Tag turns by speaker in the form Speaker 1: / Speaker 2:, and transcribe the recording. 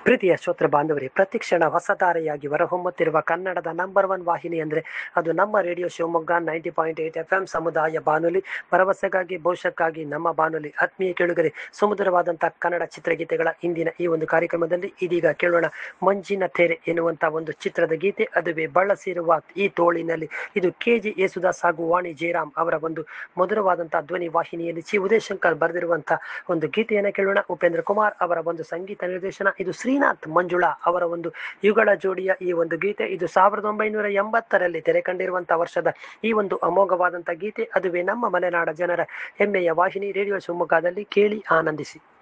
Speaker 1: ಪ್ರೀತಿಯ ಶ್ರೋತೃ ಬಾಂಧವರೇ ಪ್ರತಿಕ್ಷಣ ಹೊಸಧಾರೆಯಾಗಿ ಹೊರಹೊಮ್ಮುತ್ತಿರುವ ಕನ್ನಡದ ನಂಬರ್ ಒನ್ ವಾಹಿನಿ ಅಂದರೆ ಅದು ನಮ್ಮ radio Shivamogga ninety point eight F M ಸಮುದಾಯ ಬಾನುಲಿ ಭರವಸೆಗಾಗಿ ಭವಿಷ್ಯಕ್ಕಾಗಿ ನಮ್ಮ ಬಾನುಲಿ ಆತ್ಮೀಯ ಕೇಳುಗರೆ ಸುಮಧುರವಾದಂತಹ ಕನ್ನಡ ಚಿತ್ರಗೀತೆಗಳ ಇಂದಿನ ಈ ಒಂದು ಕಾರ್ಯಕ್ರಮದಲ್ಲಿ ಇದೀಗ ಕೇಳೋಣ ಮಂಜಿನ ತೆರೆ ಎನ್ನುವಂತ ಒಂದು ಚಿತ್ರದ ಗೀತೆ ಅದುವೇ ಬಳಸಿರುವ ಈ ತೋಳಿನಲ್ಲಿ ಇದು ಕೆ ಜಿ ಯೇಸುದಾಸ್ ಹಾಗೂ ವಾಣಿ ಜಯರಾಮ್ ಅವರ ಒಂದು ಮಧುರವಾದಂತಹ ಧ್ವನಿ ವಾಹಿನಿಯಲ್ಲಿ ಚಿ ಉದಯಶಂಕರ್ ಬರೆದಿರುವಂತಹ ಒಂದು ಗೀತೆಯನ್ನು ಕೇಳೋಣ ಉಪೇಂದ್ರ ಕುಮಾರ್ ಅವರ ಒಂದು ಸಂಗೀತ ನಿರ್ದೇಶನ ಇದು ಶ್ರೀನಾಥ್ ಮಂಜುಳಾ ಅವರ ಒಂದು ಯುಗಳ ಜೋಡಿಯ ಈ ಒಂದು ಗೀತೆ ಇದು ಸಾವಿರದ ಒಂಬೈನೂರ ಎಂಬತ್ತರಲ್ಲಿ ತೆರೆ ಕಂಡಿರುವಂತಹ ವರ್ಷದ ಈ ಒಂದು ಅಮೋಘವಾದಂತಹ ಗೀತೆ ಅದುವೇ ನಮ್ಮ ಮಲೆನಾಡ ಜನರ ಹೆಮ್ಮೆಯ ವಾಹಿನಿ ರೇಡಿಯೋ ಶಿವಮೊಗ್ಗದಲ್ಲಿ ಕೇಳಿ ಆನಂದಿಸಿ